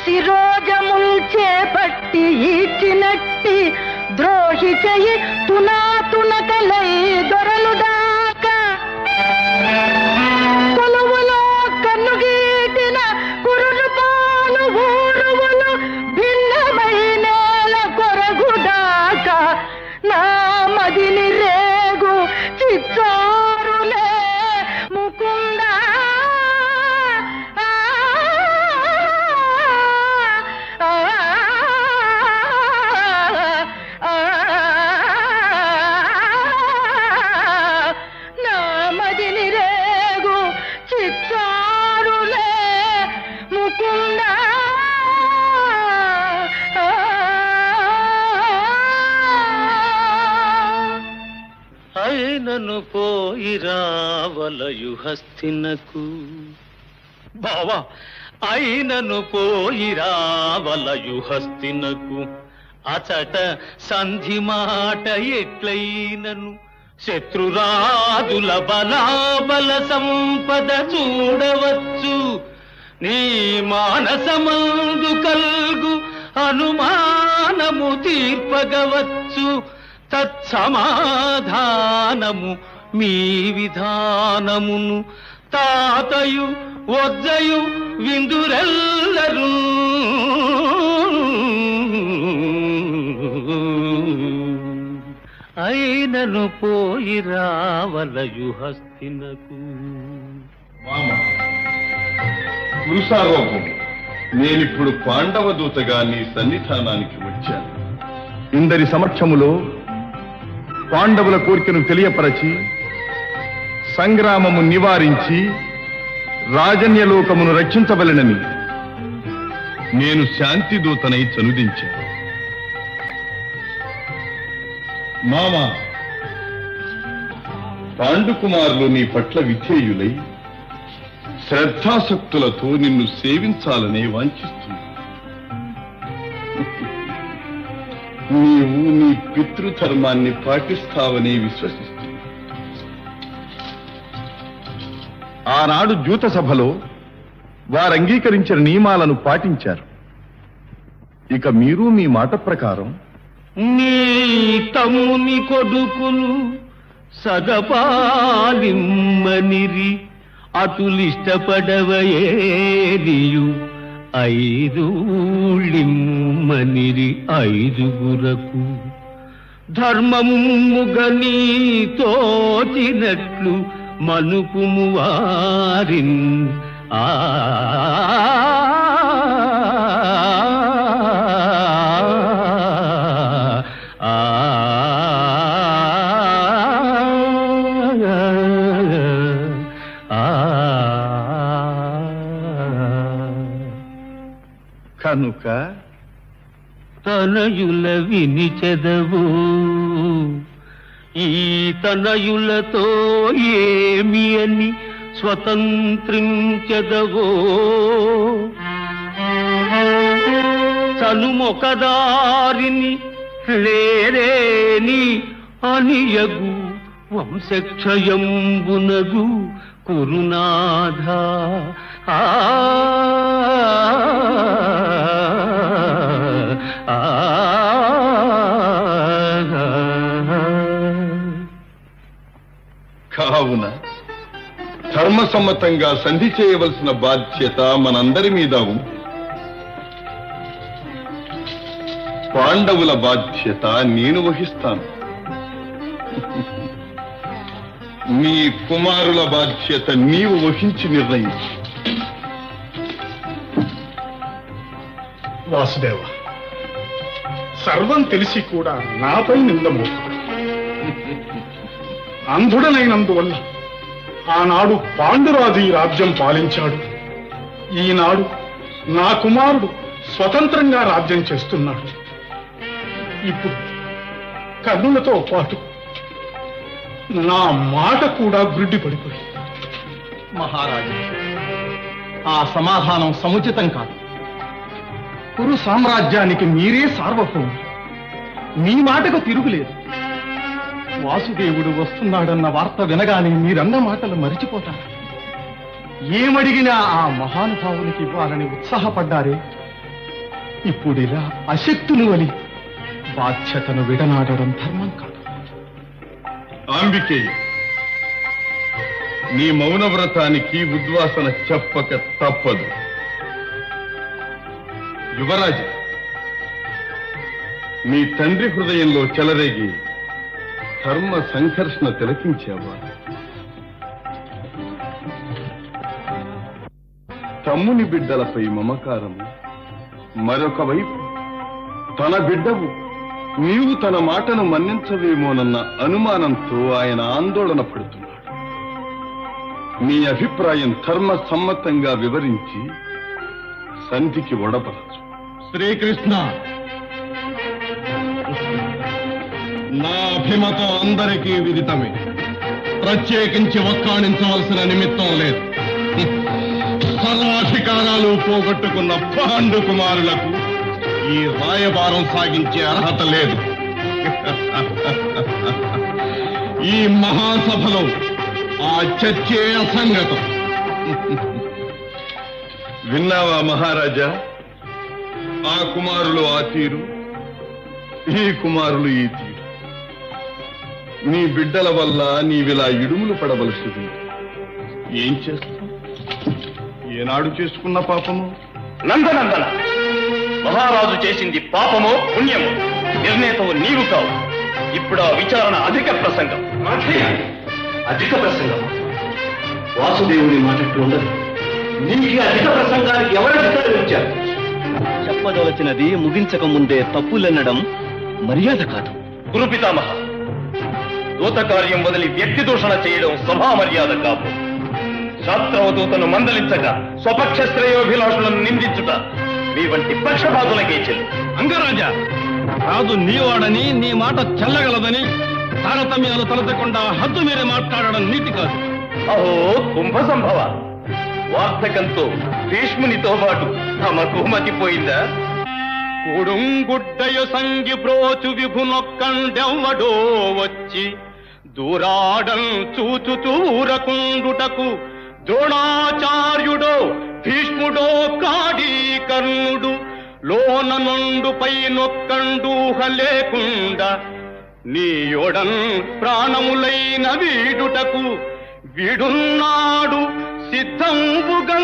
శిరోజముల్ చేపట్టి ఈడ్చినట్టి ద్రోహి చెయ్యి తునా తునకలై దొరలు దాకా కొలువులో కన్నుగీటిన కురులు పాలు ఊరువులు భిన్నమై నేల కొరగుదాక నా మదిని రేగు చిత్తోరులే ముకుంద నా మదిని రేగు చిత్తారులే ముకుంద అయినను పోయి రావలయు హస్తినకు బావా అయినను పోయి రావలయు హస్తినకు అచట సంధి మాట ఎట్లయినను శత్రురాజుల బలాబల సంపద చూడవచ్చు నీ మానసమందు కల్గు అనుమానము తీర్పగవచ్చు తత్సమాధానము మీ విధానమును తాతయు వజ్జయు విందురెల్లరూ అయినను పోయి రావలయు హస్తినకు మామ పురుషారోపం నేనిప్పుడు పాండవ దూతగా నీ సన్నిధానానికి వచ్చాను ఇందరి సమక్షములో పాండవుల కోరికను తెలియపరచి సంగ్రామము నివారించి రాజన్యలోకమును రక్షించవలెనని నేను శాంతి దూతనై చనుదించాను మామ పాండుకుమారులు నీ పట్ల విధేయులై శ్రద్ధాసక్తులతో నిన్ను సేవించాలని వాంఛిస్తున్నా నీవు నీ పితృధర్మాన్ని పాటిస్తావని విశ్వసిస్తున్నా ఆనాడు జూత సభలో వారు అంగీకరించిన నియమాలను పాటించారు ఇక మీరు మీ మాట ప్రకారం నీ తమ్ముని కొడుకులు సగపాలిమ్మనిరి అటులిష్టపడవయేరియు ఐదుళ్ళిమ్మనిరి ఐదుగురకు ధర్మముగని తోచినట్లు మనుపుము వారిన్ ఆ ఆ కనుక తనయుల విని చెదవు ఈ తనయులతో ఏమి అని స్వతంత్రించదవో చనుమొకదారిని లేరేని అనియగు వంశక్షయంబునగు కురునాథ ఆ ఆ కావున ధర్మసమ్మతంగా సంధి చేయవలసిన బాధ్యత మనందరి మీద ఉంది పాండవుల బాధ్యత నేను వహిస్తాను నీ కుమారుల బాధ్యత నీవు వహించి నిర్ణయించు వాసుదేవ సర్వం తెలిసి కూడా నాపై నిందమోపు అంధుడనైనందువల్ల ఆనాడు పాండురాజు ఈ రాజ్యం పాలించాడు ఈనాడు నా కుమారుడు స్వతంత్రంగా రాజ్యం చేస్తున్నాడు ఇప్పుడు కర్ణులతో పాటు నా మాట కూడా గుడ్డి పడిపోయింది మహారాజు ఆ సమాధానం సముచితం కాదు కురు సామ్రాజ్యానికి మీరే సార్వభౌములు మీ మాటకు తిరుగులేదు వాసుదేవుడు వస్తున్నాడన్న వార్త వినగానే మీరన్న మాటలు మరిచిపోతారు ఏమడిగినా ఆ మహానుభావునికి ఇవ్వాలని ఉత్సాహపడ్డారే ఇప్పుడిలా అశక్తులు వలి బాధ్యతను విడనాడడం ధర్మం కాదు అంబికేయ నీ మౌనవ్రతానికి ఉద్వాసన చెప్పక తప్పదు యువరాజ నీ తండ్రి హృదయంలో చెలరేగి ధర్మ సంఘర్షణ తిలకించావా తమ్ముని బిడ్డలపై మమకారము మరొక వైపు తన బిడ్డవు నీవు తన మాటను మన్నించవేమోనన్న అనుమానంతో ఆయన ఆందోళన పడుతున్నాడు నీ అభిప్రాయం ధర్మ సమ్మతంగా వివరించి సంధికి ఒడపరచు శ్రీకృష్ణ నా అభిమతం అందరికీ విదితమే ప్రత్యేకించి వక్కాణించవలసిన నిమిత్తం లేదు సర్వాధికారాలు పోగొట్టుకున్న పాండు కుమారులకు ఈ రాయబారం సాగించే అర్హత లేదు ఈ మహాసభలో ఆ చర్చే అసంగతం విన్నావా మహారాజా ఆ కుమారులు ఆ తీరు ఈ కుమారులు ఈ తీరు నీ బిడ్డల వల్ల నీవిలా ఇడుములు పడవలసింది ఏం చేస్తావు ఏనాడు చేసుకున్న పాపము నందనందన మహారాజు చేసింది పాపమో పుణ్యమో నిర్ణేతవు నీవు కావు ఇప్పుడు ఆ విచారణ అధిక ప్రసంగం అధిక ప్రసంగం వాసుదేవుని మాటట్టు ఉండదు నీకు అధిక ప్రసంగానికి ఎవరు అధికారం ఇచ్చారు చెప్పదలచినది ముగించక ముందే తప్పులెన్నడం మర్యాద కాదు గురు పితామహ దూత కార్యం వదిలి వ్యక్తి దూషణ చేయడం సభా మర్యాద కాదు శాస్త్రవదూతను మందలించగా స్వపక్ష శ్రేయోభిలాషులను నిందించుట మీ వంటి పక్షపాతులకే చెల్లు అంగరాజా రాజు నీవాడని నీ మాట చెల్లగలదని తారతమ్యాలు తలచకుండా హద్దు మీరే మాట్లాడడం నీతి కాదు అహో కుంభ సంభవ వార్తకంతో భీష్మునితో పాటు తమకు మతిపోయిందా కొడుంగుడ్డయు సంగి బ్రోచు విభునొక్కండెవ్వడో వచ్చి దూరాడం చూచుచూ ఊరకుండుటకు ద్రోణాచార్యుడో భీష్ముడో కాడీ కర్ణుడు లోన నుండు పై నొక్కండూహ లేకుండా నీయోడన్ ప్రాణములైన వీడుటకు వీడున్నాడు సిద్ధంబుగా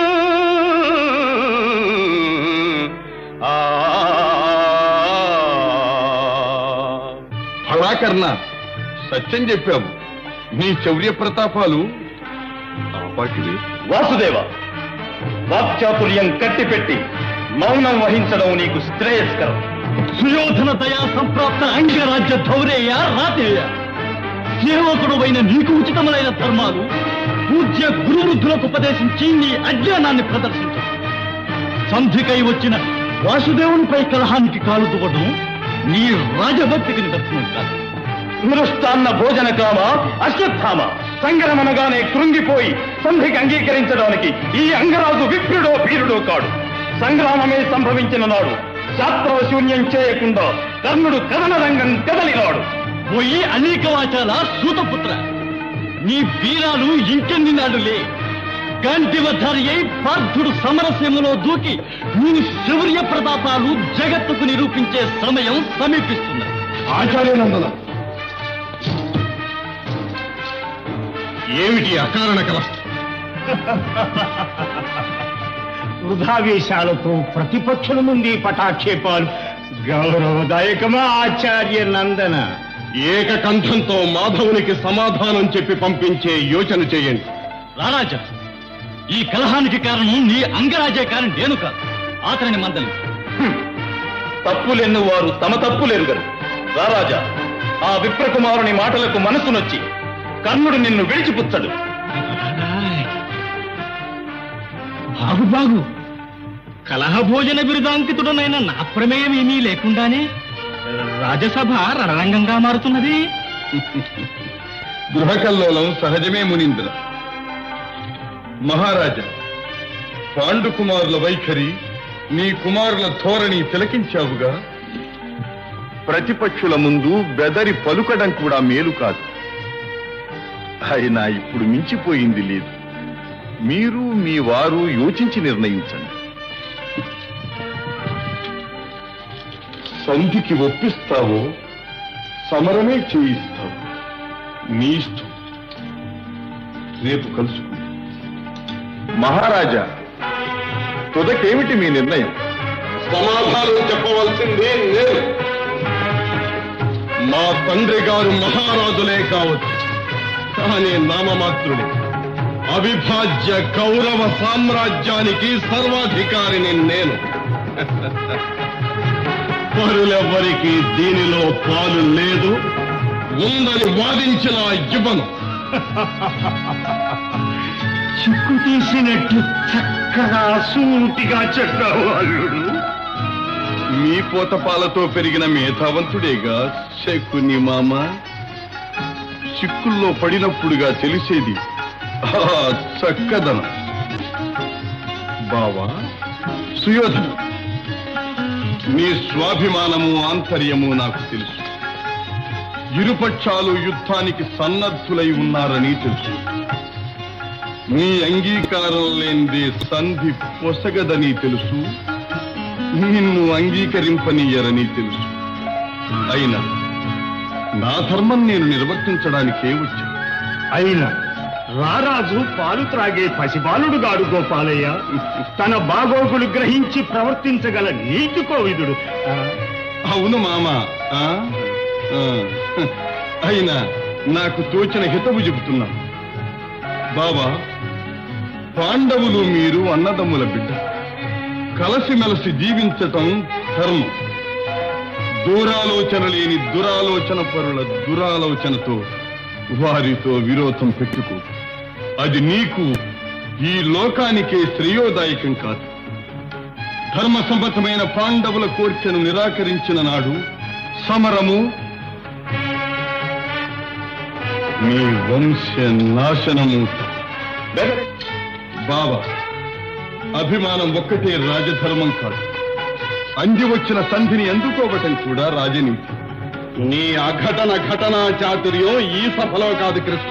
ఆ ఫలాకర్ణ సత్యం చెప్పావు నీ శౌర్య ప్రతాపాలు ఆపాటివి వాసుదేవ వాక్చాతుర్యం కట్టిపెట్టి మౌనం వహించడం నీకు శ్రేయస్కరం సుయోధన దయా సంప్రాప్త అంగరాజ్య ధౌరేయ రాతేయ సేవకుడు అయిన నీకు ఉచితములైన ధర్మాలు పూజ్య గురువృద్ధులకు ఉపదేశించి నీ అజ్ఞానాన్ని ప్రదర్శించు సంధికై వచ్చిన వాసుదేవునిపై కలహానికి కాలు దువ్వడం నీ రాజభక్తికి నిదర్శనం కాదు మృష్టాన్న భోజన కామ అశ్వత్థామ సంగ్రమనగానే కృంగిపోయి సంధికి అంగీకరించడానికి ఈ అంగరాజు విప్రుడో వీరుడో కాడు సంగ్రామమే సంభవించిన నాడు శాస్త్ర శూన్యం చేయకుండా కర్ణుడు కథన రంగం కదలినాడు పోయి అనేక వాచాల సూతపుత్ర నీ వీరాలు ఇంకెన్ని నాడులే గాంధీవధారి అయి పార్థుడు సమరసీమలో దూకి నీ శౌర్య ప్రతాపాలు జగత్తుకు నిరూపించే సమయం సమీపిస్తున్నది ఆచార్యనందన ఏమిటి అకారణ కల వృధావేశాలతో ప్రతిపక్షుల నుండి పటాక్షేపాలు గౌరవదాయకమా ఆచార్య నందన ఏకకంఠంతో మాధవునికి సమాధానం చెప్పి పంపించే యోచన చేయండి రారాజా ఈ కలహానికి కారణం నీ అంగరాజే కారణం నేను కాదు అతనిని మందలి తప్పులెన్ను వారు తమ తప్పులెరుగరు రారాజా ఆ విప్రకుమారుని మాటలకు మనసునొచ్చి కర్ణుడు నిన్ను విడిచిపుచ్చడు బాగు బాగు కలహ భోజన బిరుదాంకితుడనైన నా ప్రమేయం ఏమీ లేకుండానే రాజసభ రణరంగంగా మారుతున్నది గృహకల్లోలం సహజమే మునీంద్ర మహారాజా పాండు కుమారుల వైఖరి నీ కుమారుల ధోరణి తిలకించావుగా ప్రతిపక్షుల ముందు బెదరి పలుకడం కూడా మేలు కాదు అయినా ఇప్పుడు మించిపోయింది లేదు మీరు మీ వారు యోచించి నిర్ణయించండి సంధికి ఒప్పిస్తావో సమరమే చేయిస్తావు నీ ఇష్టం రేపు కలుసుకుందాం మహారాజా తుదకేమిటి మీ నిర్ణయం సమాధానం చెప్పవలసిందే నేను మా తండ్రి గారు మహారాజులే కావచ్చు కానీ నామమాత్రుడే అవిభాజ్య కౌరవ సామ్రాజ్యానికి సర్వాధికారిని నేను పరులెవ్వరికి దీనిలో పాలు లేదు ఉందని వాదించిన యువను చిక్కు తీసినట్టు చక్కగా సూటిగా చెప్పావు అల్లుడు మీ పోతపాలతో పెరిగిన మేధావంతుడేగా శకుని మామ చిక్కుల్లో పడినప్పుడుగా తెలిసేది ఆ చక్కదనం బావా సుయోధన నీ స్వాభిమానము ఆంతర్యము నాకు తెలుసు ఇరుపక్షాలు యుద్ధానికి సన్నద్ధులై ఉన్నారని తెలుసు నీ అంగీకారం లేనిదే సంధి పొసగదని తెలుసు నిన్ను అంగీకరింపనీయరని తెలుసు అయినా నా ధర్మం నేను నిర్వర్తించడానికే వచ్చాను అయినా రారాజు పాలు త్రాగే పసిబాలుడు గాడు గోపాలయ్య తన బాగోగులు గ్రహించి ప్రవర్తించగల నీతి కోవిదుడు ఆ, అవును మామ ఆ? ఆ. అయినా నాకు తోచిన హితవు చెబుతున్నా బాబా పాండవులు మీరు అన్నదమ్ముల బిడ్డ కలసిమెలసి జీవించటం ధర్మం దూరాలోచన లేని దురాలోచన పరుల దురాలోచనతో వారితో విరోధం పెట్టుకో అది నీకు ఈ లోకానికే శ్రేయోదాయకం కాదు ధర్మ సమ్మతమైన పాండవుల కోర్కెను నిరాకరించిన నాడు సమరము మీ వంశ నాశనము బాబా అభిమానం ఒక్కటే రాజధర్మం కాదు అంది వచ్చిన సంధిని అందుకోవటం కూడా రాజనీతి నీ అఘటన ఘటనా చాతుర్యం ఈ సభలో కాదు కృష్ణ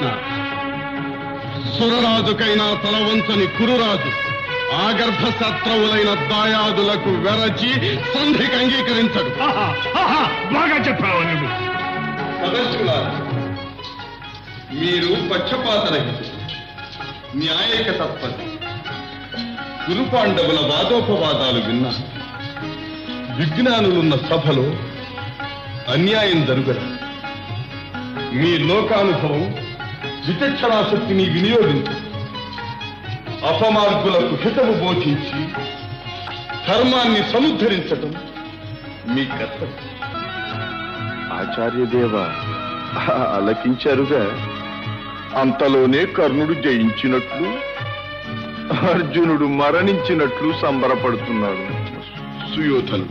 సురరాజుకైనా తల వంచని కురురాజు ఆగర్భ శత్రువులైన దాయాదులకు వెరచి సంధికి అంగీకరించడు ఆహా, ఆహా, బాగా చెప్పావు అల్లుడు సదస్సులారా, మీరు పక్షపాతరహితులు న్యాయక తత్పతి గురు పాండవుల వాదోపవాదాలు విన్నా విజ్ఞానులున్న సభలో అన్యాయం జరుగదు మీ లోకానుభవం విచక్షణాశక్తిని వినియోగించు అపమార్గులకు హితవు బోధించి ధర్మాన్ని సముద్ధరించటం మీ కర్తవ్యం ఆచార్యదేవ అలకించారుగా అంతలోనే కర్ణుడు జయించినట్లు అర్జునుడు మరణించినట్లు సంబరపడుతున్నాడు సుయోధనుడు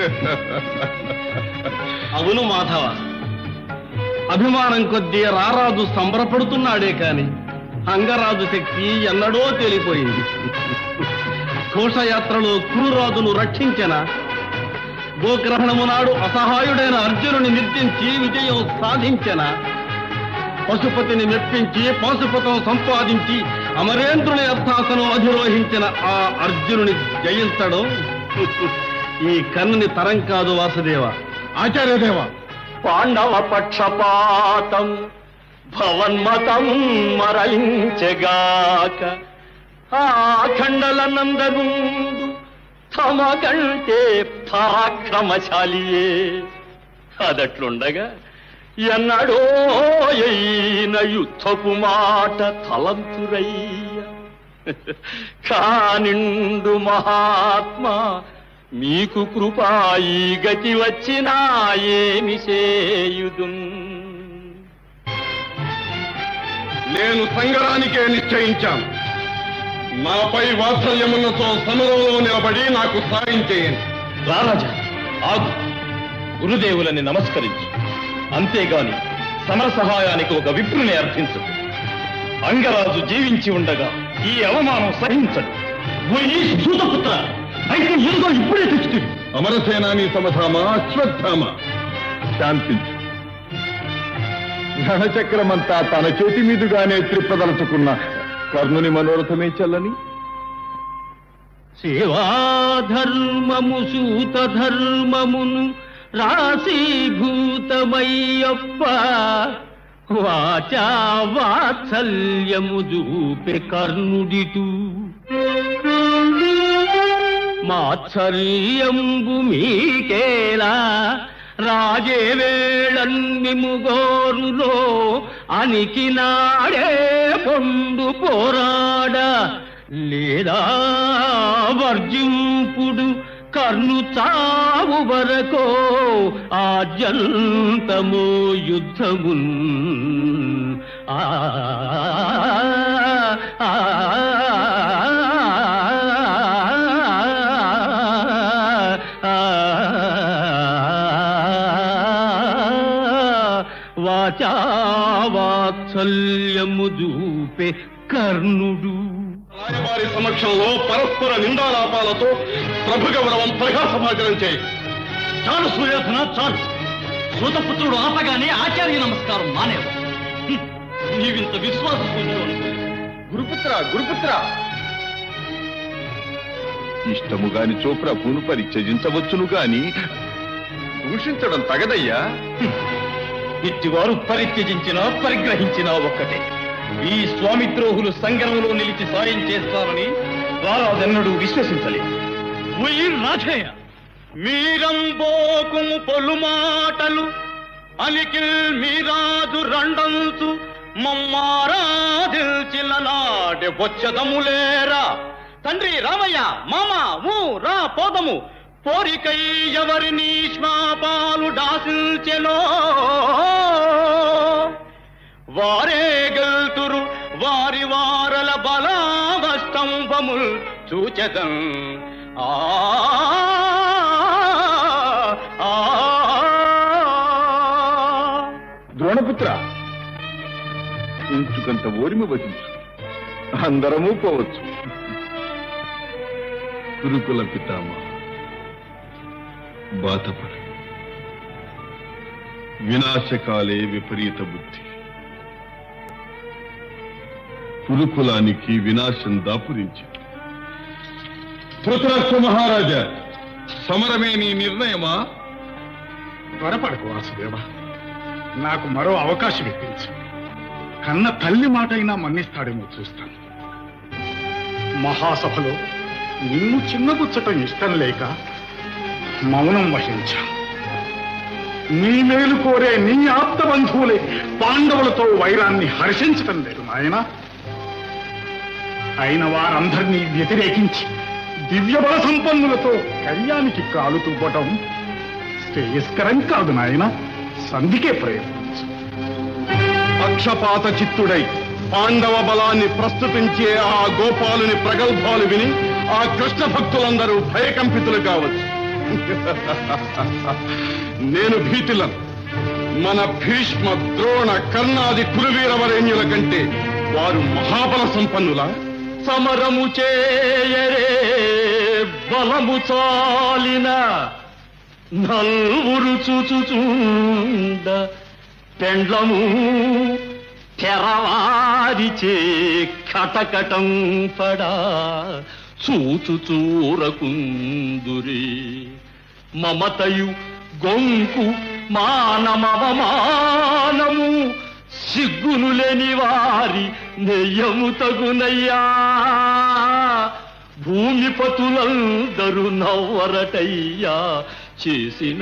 అవును మాధవ అభిమానం కొద్దీ రారాజు సంబరపడుతున్నాడే కాని అంగరాజు శక్తి ఎన్నడో తేలిపోయింది ఘోషయాత్రలో కురురాజును రక్షించిన గోగ్రహణము నాడు అసహాయుడైన అర్జునుని నిర్జించి విజయం సాధించిన పశుపతిని మెప్పించి పాశుపతం సంపాదించి అమరేంద్రుని అర్థాసనం అధిరోహించిన ఆ అర్జునుని జయించడం ఈ కన్నుని తరం కాదు వాసుదేవ ఆచార్యదేవ పాండవ పక్షపాతం భవన్మతం మరలించగాక ఆ ఖండల నందగుండు తమ కంటే పరాక్రమశాలియే అదట్లుండగా ఎన్నడో అయిన యుద్ధపు మాట తలంతురయ్య కానిండు మహాత్మా మీకు కృపాయి గతి వచ్చినా ఏమి చేయుదున్ నేను సంగరానికే నిశ్చయించాను నాపై వాత్సల్యమున్నతో సమరంలో నిలబడి నాకు సాయం చేయండి రారాజా ఆగు గురుదేవులని నమస్కరించు అంతేగాని సమర సహాయానికి ఒక విప్రుని అర్థించు అంగరాజు జీవించి ఉండగా ఈ అవమానం సహించడు సూతపుత్ర అయితే ఎందుకో ఇప్పుడే తెచ్చుతుంది అమరసేనాని సమధామ అశ్వత్థామ శాంతించు ఘనచక్రమంతా తన చేతి మీదుగానే త్రిప్పదలుచుకున్న కర్ణుని మనోరథమే చల్లని సేవాధర్మము సూత ధర్మమును రాశీభూతమయ్యప్ప వాచా వాత్సల్యము చూపె కర్ణుడిటు మాత్సర్యంబు మీకేలా రాజే వేళన్నిముగోరులో అనికి నాడే పొండు పోరాడ లేదా వర్జింపుడు కర్ణు చావు వరకో ఆద్యంతము యుద్ధమున్ ఆ ఆ, వాచావాత్సల్యము చూపే కర్ణుడు రాయవారి సమక్షంలో పరస్పర నిందాలాపాలతో ప్రభు గౌరవం ప్రకాశభాజనం చేయి చాలు సూర్యోధన చాలు సూతపుత్రుడు ఆపగానే ఆచార్య నమస్కారం మానేవు హ్మ్. నీవింత విశ్వాసం గురుపుత్ర గురుపుత్ర ఇష్టము గాని చోప్రభును పరిత్యజించవచ్చును గాని దూషించడం తగదయ్యా ఇట్టివారు పరిత్యజించినా పరిగ్రహించినా ఒక్కటే ఈ స్వామిద్రోహులు సంగమంలో నిలిచి సాయం చేస్తారని వారాదెన్నడూ విశ్వసించలేదు ఉయ్ రాధేయ మీరంబోకుము పొలుమాటలు అలికిల్ మీరాజు రండంచు మమ్మారాధిల్చిన నాడే బొచ్చదములేరా తండ్రి రామయ్య మామ ఊ రా పోదము పోరికై ఎవరిని శ్మాపాలు డాసిల్చెనో వారే గెల్తురు వారి వారల బలావస్తంభముల్ చూచెదం ఆ ఆ, ద్రోణపుత్ర ఇంచుకంత ఓరిమి వహించు అందరము పోవచ్చు గురుకుల పితామా బాధపడు వినాశకాలే విపరీత బుద్ధి గురుకులానికి వినాశం దాపురించి ధృతరాష్ట్ర మహారాజా సమరమే నీ నిర్ణయమా త్వరపడకు వాసుదేవ నాకు మరో అవకాశం ఇప్పించు కన్న తల్లి మాట అయినా మన్నిస్తాడేమో చూస్తాను మహాసభలో నిన్ను చిన్నబుచ్చటం ఇష్టం లేక మౌనం వహించా నీ మేలు కోరే నీ ఆప్త బంధువులే పాండవులతో వైరాన్ని హర్షించటం లేదు నాయన అయిన వారందరినీ వ్యతిరేకించి దివ్యబల సంపన్నులతో కళ్యాణికి కాలు తువ్వటం శ్రేయస్కరం కాదు నాయన సంధికే ప్రయత్నించు పక్షపాత చిత్తుడై పాండవ బలాన్ని ప్రస్తుతించే ఆ గోపాలుని ప్రగల్భాలు విని ఆ కృష్ణ భక్తులందరూ భయకంపితులు కావచ్చు నేను భీతులను మన భీష్మ ద్రోణ కర్ణాది కురువీరవరేణ్యుల కంటే వారు మహాబల సంపన్నుల సమరము చేయరే బలము చాలిన నల్వురు చూచుచుండ పెండ్లము తెరవారిచే కటకటం పడా చూచుచూరకుందురి మమతయు గొంకు మానమవమానము సిగ్గును లేని వారి నెయ్యము తగునయ్యా భూమిపతులందరూ నవ్వరటయ్యా చేసిన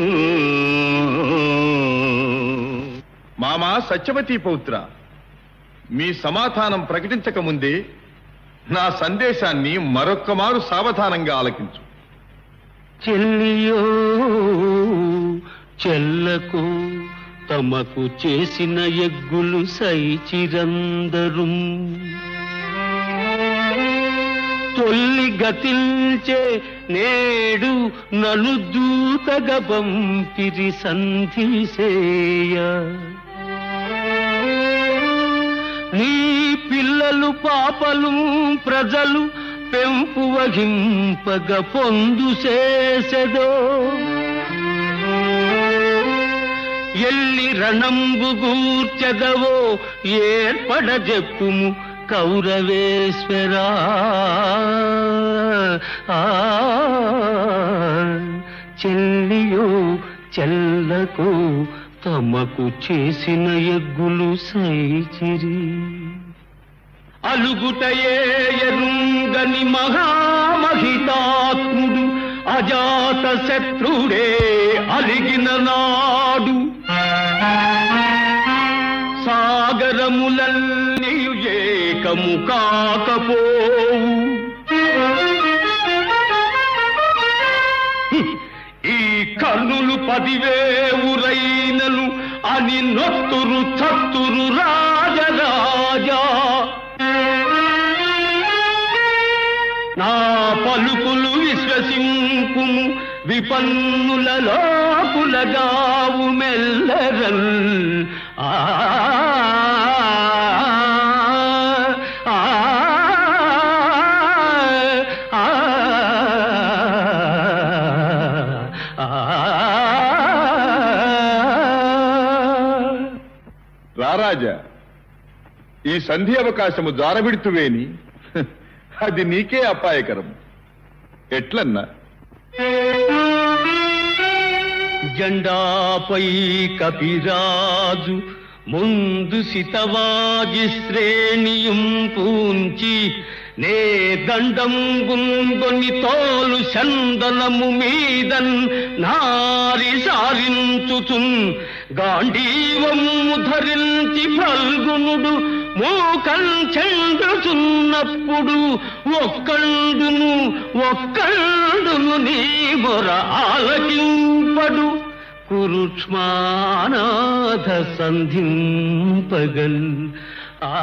మామా సత్యవతి పౌత్ర మీ సమాధానం ప్రకటించక ముందే నా సందేశాన్ని మరొక్క మారు సావధానంగా ఆలకించు చెల్లియో చెల్లకు తమకు చేసిన ఎగ్గులు సైచిరందరు తొల్లి గతిల్చే నేడు నలు దూతగ పంపిరి సంధిసేయ నీ పిల్లలు పాపలు ప్రజలు పెంపు వహింపగ పొందు చేసెదో ఎల్లి రణంబు గూర్చెదవో ఏర్పడ చెప్పుము కౌరవేశ్వరా ఆ, చెల్లియో చెల్లకు తమకు చేసిన ఎగ్గులు సైచిరి అలుగుటయే ఎరుంగని మహామహితాత్ముడు అజాత శత్రుడే అలిగిన నాడు సాగరములన్నీ ఏకము కాకపోవు ఈ కర్ణులు పదివేవురైనను అని నొత్తురు చత్తురు రాజరాజా నా పలుకులు విశ్వసింపుము విపన్నుల లోపులగావు మెల్లరల్ ఆ ఆ, ఆ, ఆ. రారాజా ఈ సంధి అవకాశము జారవిడుతువేని హ, అది నీకే అపాయకరం ఎట్లన్నా జెండాపై కపిరాజు ముందు సితవాజి శ్రేణియం పూంచి నే దండం గుంగొని తోలు చందనము మీదన్ నారి సారించుచున్ గాంధీవము ధరించి ఫల్గునుడు మూకం చెండుచున్నప్పుడు ఒక్కండును ఒక్కండును నీ మొర ఆలకింపడు కురుక్ష్మానాథ సంధింపగల్ ఆ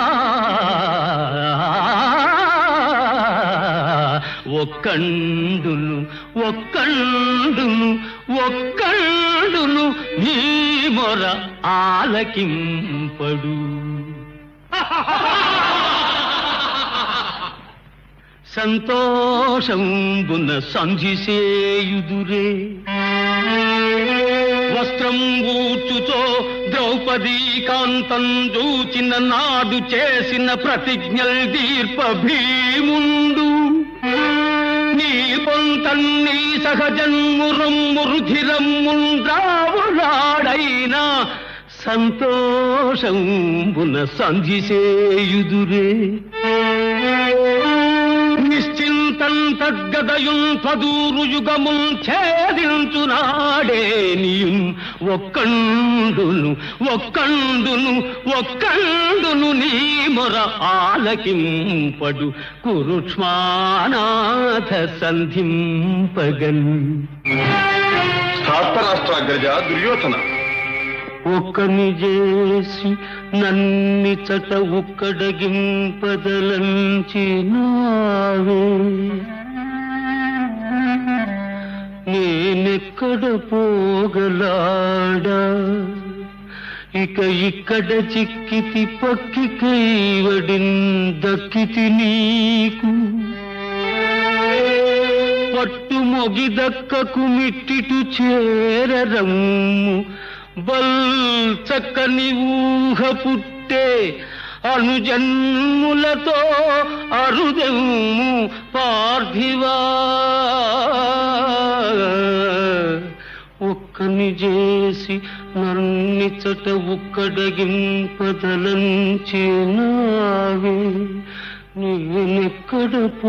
ఒక్కండును ఒక్కండును ఒక్కండును నీ మొర ఆలకింపడు సంతోషంబున సంధిసేయుదురే వస్త్రం ఊచుతో ద్రౌపదీ కాంతం చూచిన నాడు చేసిన ప్రతిజ్ఞల్ దీర్ప భీముండు నీ పొంతన్ని సహజన్మురమ్ము రుధిరమ్ముండ్రావులాడైనా సంతోషంబున సంధిసేయుదురే నిశ్చింతం తద్గదయున్ పదూరు యుగముల్ ఛేదించునాడే నీయున్ ఒక్కండును ఒక్కండును ఒక్కండును నీ మొర ఆలకింపడు కురుక్ష్మానాథ సంధింపగన్ ధార్తరాష్ట్రాగ్రజ దుర్యోధన ఒక్కని చేసి నన్నిచట ఉక్కడగింపదలంచినావే నేనెక్కడ పోగలాడా ఇక ఇక్కడ చిక్కితి పక్కి కైవడిన్ దక్కితి నీకు పట్టు మొగి దక్కకు మిట్టిటు చేరరమ్ము బల్ చక్కని ఊహ పుట్టే అనుజన్ములతో అరుదెమ్ము పార్థివా ఒక్కని చేసి నన్నిచట ఉక్కడగింపదలంచినావే నేనెక్కడ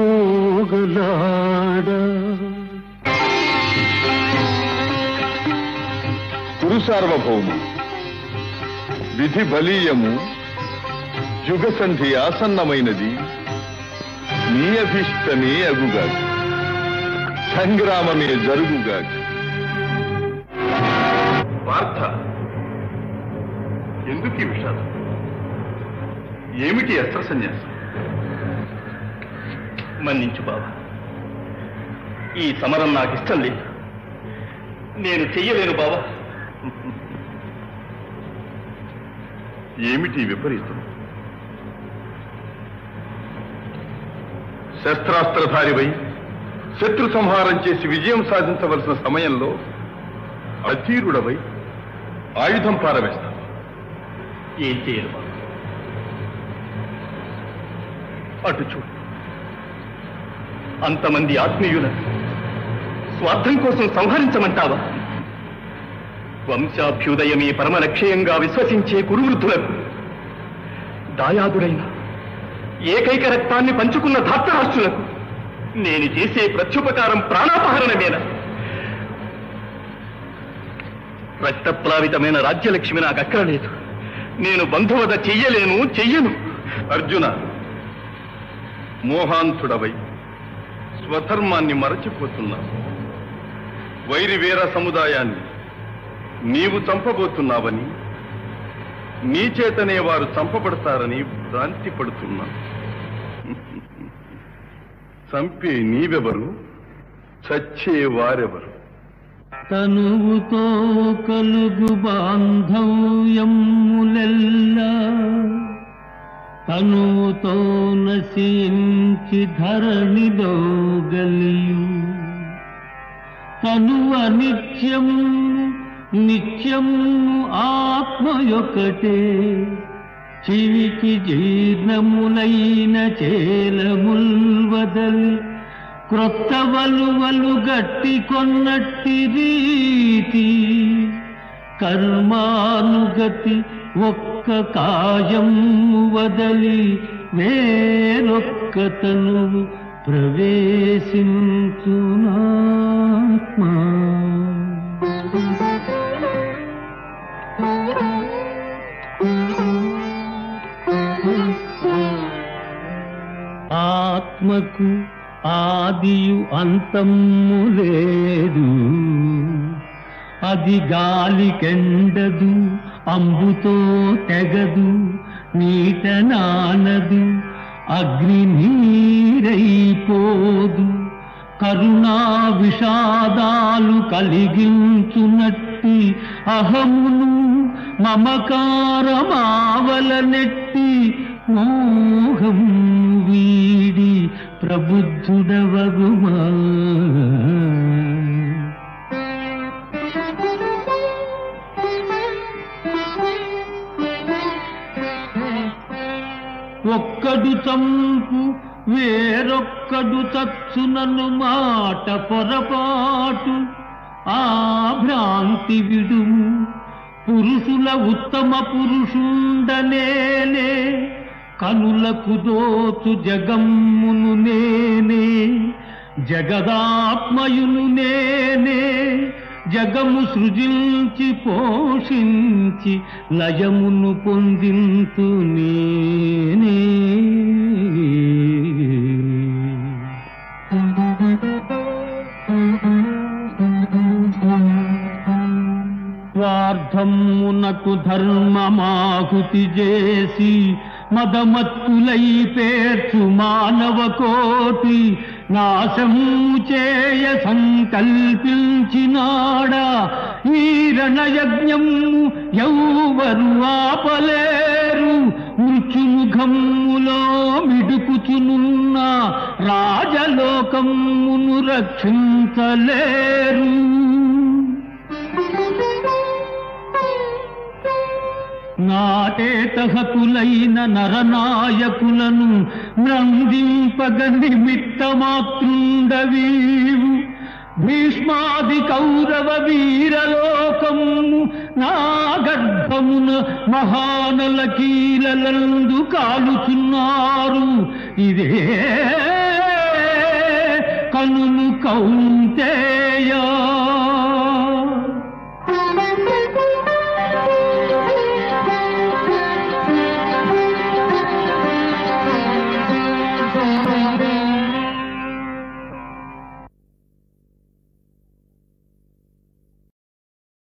పోగలాడా కురు సార్వభౌము విధి బలీయము యుగ సంధి ఆసన్నమైనది నీ అభిష్టమే అగుగా సంగ్రామమే జరుగుగా వార్త ఎందుకు ఈ విషాదం ఏమిటి అస్త్ర సన్యాసం మన్నించు బాబా ఈ సమరం నాకు ఇష్టం లేదు నేను చెయ్యలేను బాబా ఏమిటి ఈ విపరీతం శస్త్రాస్త్రధారివై శత్రు సంహారం చేసి విజయం సాధించవలసిన సమయంలో అధీరుడవై ఆయుధం పారవేస్తావు ఏం చేయను బాబా అటు చూడు అంతమంది ఆత్మీయులను స్వార్థం కోసం సంహరించమంటావా వంశాభ్యుదయమే పరమ లక్ష్యంగా విశ్వసించే కురువృద్ధులకు దాయాదుడైన ఏకైక రక్తాన్ని పంచుకున్న ధార్తరాష్ట్రులకు నేను చేసే ప్రత్యుపకారం ప్రాణాపహరణమేనా రక్తప్లావితమైన రాజ్యలక్ష్మి నాకు అక్కరలేదు నేను బంధువద చెయ్యలేను చెయ్యను అర్జున మోహాంతుడవై స్వధర్మాన్ని మరచిపోతున్నా వైరి వీర సముదాయాన్ని నీవు చంపబోతున్నావని నీ చేతనే వారు చంపబడతారని భ్రాంతి పడుతున్నా చంపే నీవెవరు చచ్చే వారెవరు తనువుతో కలుగు బాంధవ్యములెల్లా తనువుతో నశించి ధరణిలో గలియు తనువ నిత్యం నిత్యం ఆత్మయొకటే చివికి జీర్ణములైన చేలముల్వదలి క్రొత్త వలువలు గట్టి కొన్నట్టి రీతి కర్మానుగతి ఒక్క కాయం వదలి వేరొక్క తనువు ప్రవేశించునాత్మా ఆత్మకు ఆదియు అంతము లేదు అది గాలికెండదు అంబుతో తెగదు నీట నానదు అగ్ని నీరైపోదు కరుణా విషాదాలు కలిగించునట్టి అహమును మమకారమావల నెట్టి మోహం వీడి ప్రబుద్ధుడవగుమా ఒక్కడు చంపు వేరొక్కడు చచ్చునను మాట పొరపాటు ఆ భ్రాంతి విడుము పురుషుల ఉత్తమ పురుషుండనేనే కనులకు దోచు జగమ్మును నేనే జగదాత్మయును నేనే జగము సృజించి పోషించి లయమును పొందింతు నేనే స్వార్థమునకు ధర్మమాహుతి చేసి మదమత్తులై పేర్చు మానవ కోటి నాశము చేయ సంకల్పించినాడా ఈ రణయజ్ఞము ఎవ్వరు ఆపలేరు మృత్యుముఖములో మిడుకుచునున్న రాజలోకమును రక్షించలేరు నాటేతహతులైన నరనాయకులను నందింపగ నిమిత్తమాతృండవీవు భీష్మాది కౌరవ వీరలోకము నా గర్భమున మహానల కీలలందు కాలుచున్నారు ఇదే కనులు కౌంతేయ